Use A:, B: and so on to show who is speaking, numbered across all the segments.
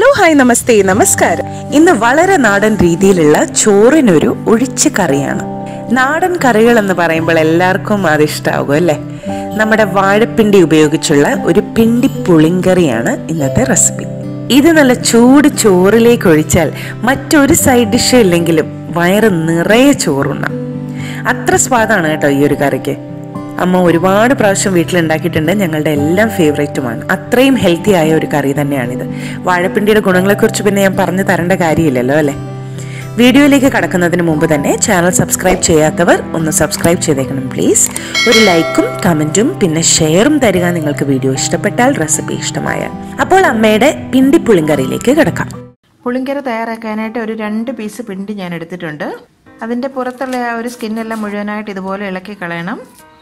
A: hello hi നമസ്തേ നമസ്കാരം ഇന്ന് വളരെ നാടൻ രീതിയിലുള്ള ചോറിനൊരു ഒഴിച്ച കറിയാണ് നാടൻ കറികൾ എന്ന് പറയുമ്പോൾ എല്ലാവർക്കും അത് ഇഷ്ടാവും അല്ലേ നമ്മുടെ വാഴപ്പിണ്ടി ഉപയോഗിച്ചുള്ള ഒരു പിണ്ടി പുളിങ്കറിയാണ് ഇന്നത്തെ റെസിപ്പി ഇത് നല്ല ചൂട് ചോറിലേക്ക് ഒഴിച്ചാൽ മറ്റൊരു സൈഡ് ഡിഷ് ഇല്ലെങ്കിലും വയറ് നിറയെ ചോറുണ്ണാം അത്ര സ്വാദാണ് കേട്ടോ ഈ ഒരു കറിക്ക് അമ്മ ഒരുപാട് പ്രാവശ്യം വീട്ടിലുണ്ടാക്കിയിട്ടുണ്ട് ഞങ്ങളുടെ എല്ലാം ഫേവറേറ്റുമാണ് അത്രയും ഹെൽത്തി ആയ ഒരു കറി തന്നെയാണിത് വാഴപ്പിണ്ടിയുടെ ഗുണങ്ങളെക്കുറിച്ച് പിന്നെ ഞാൻ പറഞ്ഞു തരേണ്ട കാര്യമില്ലല്ലോ അല്ലേ വീഡിയോയിലേക്ക് കടക്കുന്നതിന് മുമ്പ് തന്നെ ചാനൽ സബ്സ്ക്രൈബ് ചെയ്യാത്തവർ ഒന്ന് സബ്സ്ക്രൈബ് ചെയ്തേക്കണം പ്ലീസ് ഒരു ലൈക്കും കമൻറ്റും പിന്നെ ഷെയറും തരിക നിങ്ങൾക്ക് വീഡിയോ ഇഷ്ടപ്പെട്ടാൽ റെസിപ്പി ഇഷ്ടമായാൽ അപ്പോൾ അമ്മയുടെ പിണ്ടി പുളിങ്കറിയിലേക്ക് കിടക്കാം
B: പുളിങ്കറി തയ്യാറാക്കാനായിട്ട് ഒരു രണ്ട് പീസ് പിണ്ടി ഞാൻ എടുത്തിട്ടുണ്ട് അതിൻ്റെ പുറത്തുള്ള ആ ഒരു സ്കിന്നെല്ലാം മുഴുവനായിട്ട് ഇതുപോലെ ഇളക്കി കളയണം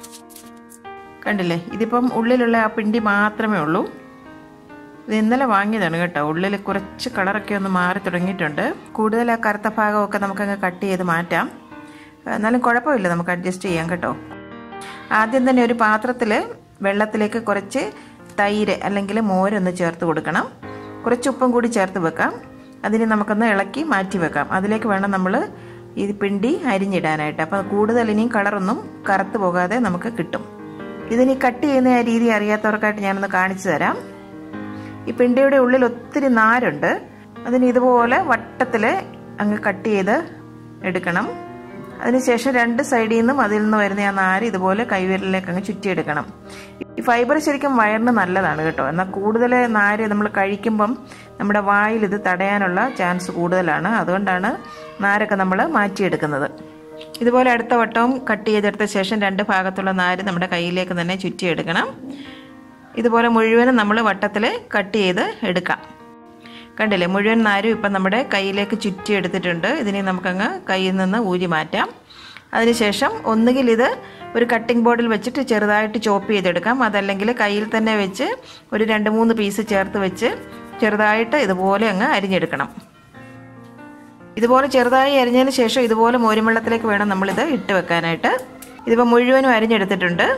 B: കണ്ടില്ലേ ഇതിപ്പം ഉള്ളിലുള്ള ആ പിണ്ടി മാത്രമേ ഉള്ളൂ ഇത് ഇന്നലെ വാങ്ങിയതാണ് കേട്ടോ ഉള്ളിൽ കുറച്ച് കളറൊക്കെ ഒന്ന് മാറി തുടങ്ങിയിട്ടുണ്ട് കൂടുതൽ ആ കറുത്ത ഭാഗമൊക്കെ നമുക്കങ്ങ് കട്ട് ചെയ്ത് മാറ്റാം എന്നാലും കുഴപ്പമില്ല നമുക്ക് അഡ്ജസ്റ്റ് ചെയ്യാം കേട്ടോ ആദ്യം തന്നെ ഒരു പാത്രത്തിൽ വെള്ളത്തിലേക്ക് കുറച്ച് തൈര് അല്ലെങ്കിൽ മോരൊന്ന് ചേർത്ത് കൊടുക്കണം കുറച്ച് ഉപ്പും കൂടി ചേർത്ത് വെക്കാം അതിന് നമുക്കൊന്ന് ഇളക്കി മാറ്റി വെക്കാം അതിലേക്ക് വേണം നമ്മൾ ഈ പിണ്ടി അരിഞ്ഞിടാനായിട്ട് അപ്പോൾ കൂടുതൽ ഇനിയും കളറൊന്നും കറുത്ത് പോകാതെ നമുക്ക് കിട്ടും ഇതിനി കട്ട് ചെയ്യുന്ന ആ രീതി അറിയാത്തവർക്കായിട്ട് ഞാനൊന്ന് കാണിച്ചു തരാം ഈ പിണ്ടിയുടെ ഉള്ളിൽ ഒത്തിരി നാരുണ്ട് അതിന് ഇതുപോലെ വട്ടത്തിൽ അങ്ങ് കട്ട് ചെയ്ത് എടുക്കണം അതിനുശേഷം രണ്ട് സൈഡിൽ നിന്നും അതിൽ നിന്ന് വരുന്ന ആ നാര് ഇതുപോലെ കൈവിരലിലേക്ക് അങ്ങ് ചുറ്റിയെടുക്കണം ഈ ഫൈബർ ശരിക്കും വയറിന് നല്ലതാണ് കേട്ടോ എന്നാൽ കൂടുതൽ നാര് നമ്മൾ കഴിക്കുമ്പം നമ്മുടെ വായിൽ ഇത് തടയാനുള്ള ചാൻസ് കൂടുതലാണ് അതുകൊണ്ടാണ് നാരൊക്കെ നമ്മൾ മാറ്റിയെടുക്കുന്നത് ഇതുപോലെ അടുത്ത വട്ടവും കട്ട് ചെയ്തെടുത്ത ശേഷം രണ്ട് ഭാഗത്തുള്ള നാര് നമ്മുടെ കയ്യിലേക്ക് തന്നെ ചുറ്റിയെടുക്കണം ഇതുപോലെ മുഴുവനും നമ്മൾ വട്ടത്തിൽ കട്ട് ചെയ്ത് എടുക്കാം കണ്ടില്ലേ മുഴുവൻ നാരും ഇപ്പം നമ്മുടെ കയ്യിലേക്ക് ചുറ്റി എടുത്തിട്ടുണ്ട് ഇതിനെ നമുക്കങ്ങ് കയ്യിൽ നിന്ന് ഊരി മാറ്റാം അതിനുശേഷം ഒന്നുകിൽ ഇത് ഒരു കട്ടിംഗ് ബോർഡിൽ വെച്ചിട്ട് ചെറുതായിട്ട് ചോപ്പ് ചെയ്തെടുക്കാം അതല്ലെങ്കിൽ കയ്യിൽ തന്നെ വെച്ച് ഒരു രണ്ട് മൂന്ന് പീസ് ചേർത്ത് വെച്ച് ചെറുതായിട്ട് ഇതുപോലെ അങ്ങ് അരിഞ്ഞെടുക്കണം ഇതുപോലെ ചെറുതായി അരിഞ്ഞതിന് ശേഷം ഇതുപോലെ മോരുവെള്ളത്തിലേക്ക് വേണം നമ്മളിത് ഇട്ട് വെക്കാനായിട്ട് ഇതിപ്പോൾ മുഴുവനും അരിഞ്ഞെടുത്തിട്ടുണ്ട്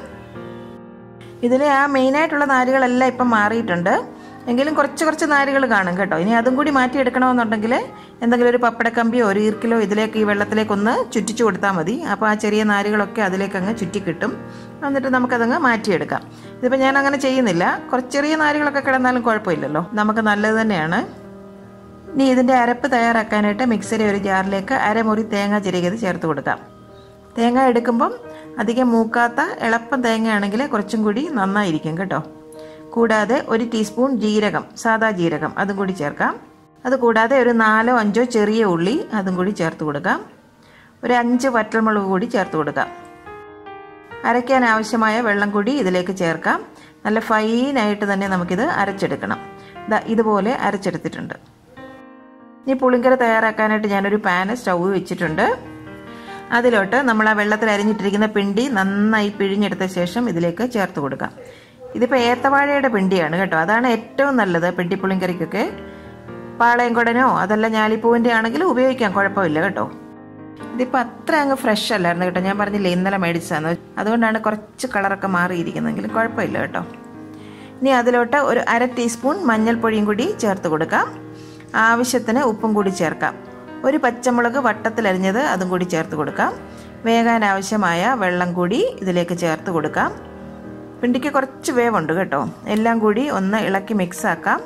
B: ഇതിൽ ആ മെയിനായിട്ടുള്ള നാരുകളെല്ലാം ഇപ്പം മാറിയിട്ടുണ്ട് എങ്കിലും കുറച്ച് കുറച്ച് നാരുകൾ കാണും കേട്ടോ ഇനി അതും കൂടി മാറ്റിയെടുക്കണമെന്നുണ്ടെങ്കിൽ എന്തെങ്കിലും ഒരു പപ്പടക്കമ്പിയോ ഒരു ഈർക്കിലോ ഇതിലേക്ക് ഈ വെള്ളത്തിലേക്ക് ഒന്ന് ചുറ്റിച്ചു കൊടുത്താൽ മതി അപ്പോൾ ആ ചെറിയ നാരുകളൊക്കെ അതിലേക്ക് അങ്ങ് ചുറ്റി കിട്ടും എന്നിട്ട് നമുക്കതങ്ങ് മാറ്റിയെടുക്കാം ഇതിപ്പോൾ ഞാൻ അങ്ങനെ ചെയ്യുന്നില്ല കുറച്ച് ചെറിയ നാരുകളൊക്കെ കിടന്നാലും കുഴപ്പമില്ലല്ലോ നമുക്ക് നല്ലത് തന്നെയാണ് ഇനി ഇതിൻ്റെ അരപ്പ് തയ്യാറാക്കാനായിട്ട് മിക്സറി ഒരു ജാറിലേക്ക് അരമുറി തേങ്ങ ചിരകിയത് ചേർത്ത് കൊടുക്കാം തേങ്ങ എടുക്കുമ്പം അധികം മൂക്കാത്ത എളുപ്പം തേങ്ങയാണെങ്കിൽ കുറച്ചും കൂടി നന്നായിരിക്കും കേട്ടോ കൂടാതെ ഒരു ടീസ്പൂൺ ജീരകം സാദാ ജീരകം അതും കൂടി ചേർക്കാം അത് കൂടാതെ ഒരു നാലോ അഞ്ചോ ചെറിയ ഉള്ളി അതും കൂടി ചേർത്ത് കൊടുക്കാം ഒരു അഞ്ച് വറ്റൽമുളക് കൂടി ചേർത്ത് കൊടുക്കാം അരയ്ക്കാൻ ആവശ്യമായ വെള്ളം കൂടി ഇതിലേക്ക് ചേർക്കാം നല്ല ഫൈനായിട്ട് തന്നെ നമുക്കിത് അരച്ചെടുക്കണം ഇതുപോലെ അരച്ചെടുത്തിട്ടുണ്ട് ഇനി പുളിങ്കറി തയ്യാറാക്കാനായിട്ട് ഞാനൊരു പാന് സ്റ്റൗ വെച്ചിട്ടുണ്ട് അതിലോട്ട് നമ്മൾ ആ വെള്ളത്തിൽ അരിഞ്ഞിട്ടിരിക്കുന്ന പിണ്ടി നന്നായി പിഴിഞ്ഞെടുത്ത ശേഷം ഇതിലേക്ക് ചേർത്ത് കൊടുക്കാം ഇതിപ്പോൾ ഏത്തവാഴയുടെ പിണ്ടിയാണ് കേട്ടോ അതാണ് ഏറ്റവും നല്ലത് പിണ്ടിപ്പുളിങ്കറിക്കൊക്കെ പാളയംകുടനോ അതല്ല ഞാലിപ്പൂവിൻ്റെ ആണെങ്കിലും ഉപയോഗിക്കാം കുഴപ്പമില്ല കേട്ടോ ഇതിപ്പോൾ അത്ര അങ്ങ് ഫ്രഷ് അല്ലായിരുന്നു കേട്ടോ ഞാൻ പറഞ്ഞില്ലേ ഇന്നലെ മേടിച്ചതാണ് അതുകൊണ്ടാണ് കുറച്ച് കളറൊക്കെ മാറിയിരിക്കുന്നതെങ്കിലും കുഴപ്പമില്ല കേട്ടോ ഇനി അതിലോട്ട് ഒരു അര ടീസ്പൂൺ മഞ്ഞൾപ്പൊടിയും കൂടി ചേർത്ത് കൊടുക്കാം ആവശ്യത്തിന് ഉപ്പും കൂടി ചേർക്കാം ഒരു പച്ചമുളക് വട്ടത്തിലരിഞ്ഞത് അതും കൂടി ചേർത്ത് കൊടുക്കാം വേകാൻ ആവശ്യമായ വെള്ളം കൂടി ഇതിലേക്ക് ചേർത്ത് കൊടുക്കാം പിണ്ടിക്ക് കുറച്ച് വേവുണ്ട് കേട്ടോ എല്ലാം കൂടി ഒന്ന് ഇളക്കി മിക്സ് ആക്കാം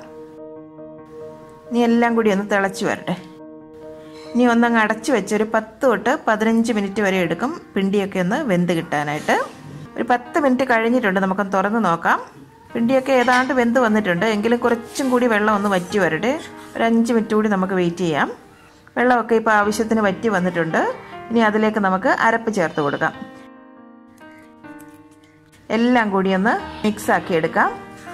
B: ഇനി എല്ലാം കൂടി ഒന്ന് തിളച്ച് വരട്ടെ ഇനി ഒന്നങ്ങ് അടച്ച് വെച്ച് ഒരു പത്ത് തൊട്ട് പതിനഞ്ച് മിനിറ്റ് വരെ എടുക്കും പിണ്ടിയൊക്കെ ഒന്ന് വെന്ത് കിട്ടാനായിട്ട് ഒരു പത്ത് മിനിറ്റ് കഴിഞ്ഞിട്ടുണ്ട് നമുക്കൊന്ന് തുറന്ന് നോക്കാം പിണ്ടിയൊക്കെ ഏതാണ്ട് വെന്ത് വന്നിട്ടുണ്ട് എങ്കിലും കുറച്ചും കൂടി വെള്ളം ഒന്ന് വറ്റി വരട്ടെ ഒരു അഞ്ച് മിനിറ്റ് കൂടി നമുക്ക് വെയിറ്റ് ചെയ്യാം വെള്ളമൊക്കെ ഇപ്പോൾ ആവശ്യത്തിന് വറ്റി വന്നിട്ടുണ്ട് ഇനി അതിലേക്ക് നമുക്ക് അരപ്പ് ചേർത്ത് കൊടുക്കാം എല്ലാം കൂടി ഒന്ന് മിക്സ് ആക്കി എടുക്കാം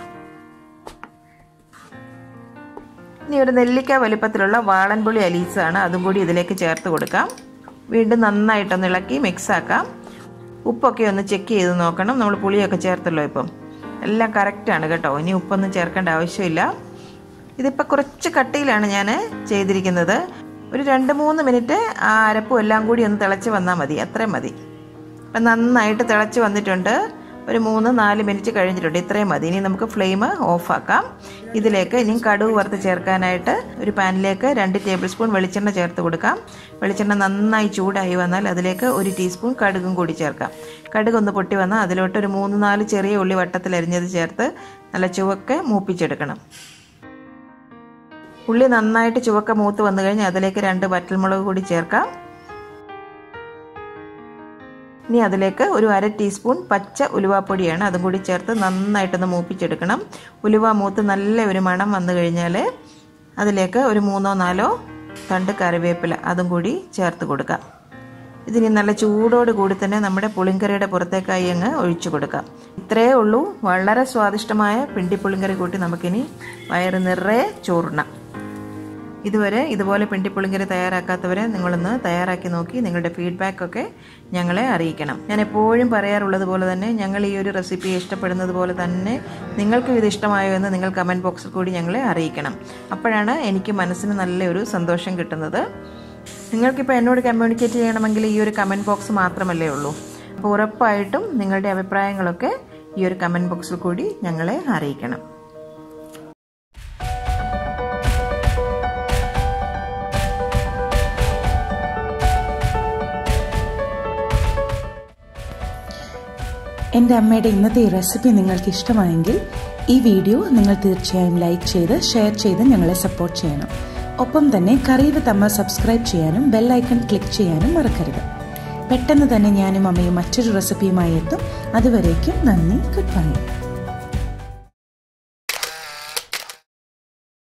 B: ഇനി ഒരു നെല്ലിക്ക വലിപ്പത്തിലുള്ള വാളൻപുളി അലീസാണ് അതും കൂടി ഇതിലേക്ക് ചേർത്ത് കൊടുക്കാം വീണ്ടും നന്നായിട്ടൊന്ന് ഇളക്കി മിക്സ് ആക്കാം ഉപ്പൊക്കെ ഒന്ന് ചെക്ക് ചെയ്ത് നോക്കണം നമ്മൾ പുളിയൊക്കെ ചേർത്തല്ലോ ഇപ്പം എല്ലാം കറക്റ്റാണ് കേട്ടോ ഇനി ഉപ്പൊന്നും ചേർക്കേണ്ട ആവശ്യമില്ല ഇതിപ്പോൾ കുറച്ച് കട്ടിയിലാണ് ഞാൻ ചെയ്തിരിക്കുന്നത് ഒരു രണ്ട് മൂന്ന് മിനിറ്റ് ആ അരപ്പും എല്ലാം കൂടി ഒന്ന് തിളച്ച് വന്നാൽ മതി അത്രയും മതി അപ്പം നന്നായിട്ട് തിളച്ച് വന്നിട്ടുണ്ട് ഒരു മൂന്ന് നാല് മിനിറ്റ് കഴിഞ്ഞിട്ടുണ്ട് ഇത്രയും മതി ഇനി നമുക്ക് ഫ്ലെയിം ഓഫാക്കാം ഇതിലേക്ക് ഇനി കടുക് വറുത്ത് ചേർക്കാനായിട്ട് ഒരു പാനിലേക്ക് രണ്ട് ടേബിൾ സ്പൂൺ വെളിച്ചെണ്ണ ചേർത്ത് കൊടുക്കാം വെളിച്ചെണ്ണ നന്നായി ചൂടായി വന്നാൽ അതിലേക്ക് ഒരു ടീസ്പൂൺ കടുകും കൂടി ചേർക്കാം കടുക് ഒന്ന് പൊട്ടി വന്നാൽ അതിലോട്ട് ഒരു മൂന്ന് നാല് ചെറിയ ഉള്ളി വട്ടത്തിൽ അരിഞ്ഞത് ചേർത്ത് നല്ല ചുവക്കെ മൂപ്പിച്ചെടുക്കണം ഉള്ളി നന്നായിട്ട് ചുവക്ക മൂത്ത് വന്നു കഴിഞ്ഞാൽ അതിലേക്ക് രണ്ട് വറ്റൽമുളക് കൂടി ചേർക്കാം ഇനി അതിലേക്ക് ഒരു അര ടീസ്പൂൺ പച്ച ഉലുവാപ്പൊടിയാണ് അതും കൂടി ചേർത്ത് നന്നായിട്ടൊന്ന് മൂപ്പിച്ചെടുക്കണം ഉലുവ മൂത്ത് നല്ല ഒരു മണം വന്നു കഴിഞ്ഞാൽ അതിലേക്ക് ഒരു മൂന്നോ നാലോ തണ്ട് കറിവേപ്പില അതും കൂടി ചേർത്ത് കൊടുക്കാം ഇതിനി നല്ല ചൂടോട് കൂടി തന്നെ നമ്മുടെ പുളിങ്കറിയുടെ പുറത്തേക്കായി അങ്ങ് ഒഴിച്ചു കൊടുക്കാം ഇത്രയേ ഉള്ളൂ വളരെ സ്വാദിഷ്ടമായ പിണ്ടി പുളിങ്കറി കൂട്ടി നമുക്കിനി വയറ് നിറയെ ചോറുണ്ണാം ഇതുവരെ ഇതുപോലെ പിണ്ടിപ്പുളിങ്കറി തയ്യാറാക്കാത്തവരെ നിങ്ങളൊന്ന് തയ്യാറാക്കി നോക്കി നിങ്ങളുടെ ഫീഡ്ബാക്ക് ഒക്കെ ഞങ്ങളെ അറിയിക്കണം ഞാൻ എപ്പോഴും പറയാറുള്ളത് പോലെ തന്നെ ഞങ്ങൾ ഈ ഒരു റെസിപ്പി ഇഷ്ടപ്പെടുന്നത് പോലെ തന്നെ നിങ്ങൾക്കും ഇത് ഇഷ്ടമായോ എന്ന് നിങ്ങൾ കമൻറ്റ് ബോക്സിൽ കൂടി ഞങ്ങളെ അറിയിക്കണം അപ്പോഴാണ് എനിക്ക് മനസ്സിന് നല്ലൊരു സന്തോഷം കിട്ടുന്നത് നിങ്ങൾക്കിപ്പോൾ എന്നോട് കമ്മ്യൂണിക്കേറ്റ് ചെയ്യണമെങ്കിൽ ഈ ഒരു കമൻറ്റ് ബോക്സ് മാത്രമല്ലേ ഉള്ളൂ അപ്പോൾ ഉറപ്പായിട്ടും നിങ്ങളുടെ അഭിപ്രായങ്ങളൊക്കെ ഈ ഒരു കമൻറ്റ് ബോക്സിൽ കൂടി ഞങ്ങളെ അറിയിക്കണം
A: എൻ്റെ അമ്മയുടെ ഇന്നത്തെ ഈ റെസിപ്പി നിങ്ങൾക്ക് ഇഷ്ടമായെങ്കിൽ ഈ വീഡിയോ നിങ്ങൾ തീർച്ചയായും ലൈക്ക് ചെയ്ത് ഷെയർ ചെയ്ത് ഞങ്ങളെ സപ്പോർട്ട് ചെയ്യണം ഒപ്പം തന്നെ കറിയുടെ തമ്മ സബ്സ്ക്രൈബ് ചെയ്യാനും ബെല്ലൈക്കൺ ക്ലിക്ക് ചെയ്യാനും മറക്കരുത് പെട്ടെന്ന് തന്നെ ഞാനും അമ്മയും മറ്റൊരു റെസിപ്പിയുമായി എത്തും അതുവരേക്കും നന്ദി ഗുഡ് ബൈ